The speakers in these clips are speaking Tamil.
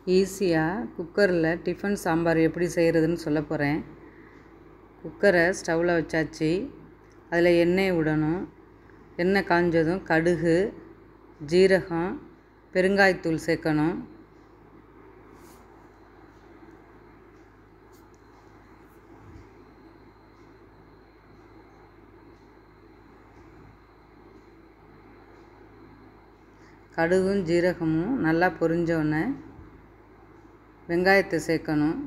ஈஸியாக குக்கரில் டிஃபன் சாம்பார் எப்படி செய்கிறதுன்னு சொல்ல போகிறேன் குக்கரை ஸ்டவ்வில் வச்சாச்சு அதில் எண்ணெய் விடணும் எண்ணெய் காஞ்சதும் கடுகு ஜீரகம் பெருங்காயத்தூள் சேர்க்கணும் கடுகும் ஜீரகமும் நல்லா பொரிஞ்சோடனே வெங்காயத்தை சேர்க்கணும்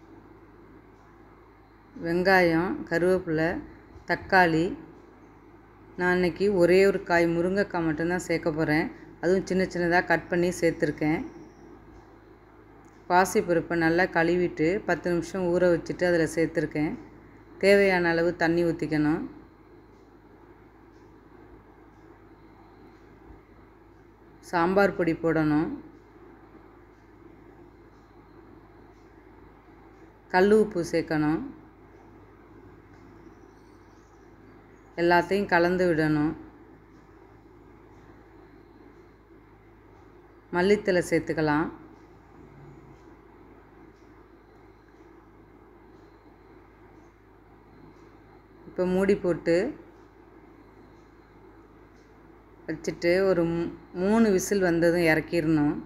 வெங்காயம் கருவேப்பிலை தக்காளி நான் இன்றைக்கி ஒரே ஒரு காய் முருங்கைக்காய் மட்டும்தான் சேர்க்க போகிறேன் அதுவும் சின்ன சின்னதாக கட் பண்ணி சேர்த்துருக்கேன் பாசிப்பருப்பை நல்லா கழுவிட்டு பத்து நிமிஷம் ஊற வச்சுட்டு அதில் சேர்த்துருக்கேன் தேவையான அளவு தண்ணி ஊற்றிக்கணும் சாம்பார் பொடி போடணும் கல் உப்பு சேர்க்கணும் எல்லாத்தையும் கலந்து விடணும் மல்லித்தலை சேர்த்துக்கலாம் இப்போ மூடி போட்டு வச்சுட்டு ஒரு மூணு விசில் வந்ததும் இறக்கிடணும்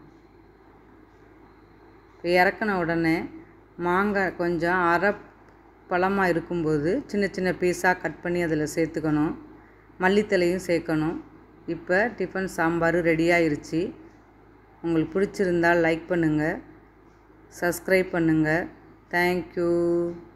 இப்போ இறக்குன உடனே மாங்காய் கொஞ்சம் அரை பழமாக இருக்கும்போது சின்ன சின்ன பீஸாக கட் பண்ணி அதில் சேர்த்துக்கணும் மல்லித்தலையும் சேர்க்கணும் இப்போ டிஃபன் சாம்பார் ரெடி ஆயிருச்சு உங்களுக்கு பிடிச்சிருந்தால் லைக் பண்ணுங்கள் சப்ஸ்கிரைப் பண்ணுங்கள் தேங்க்யூ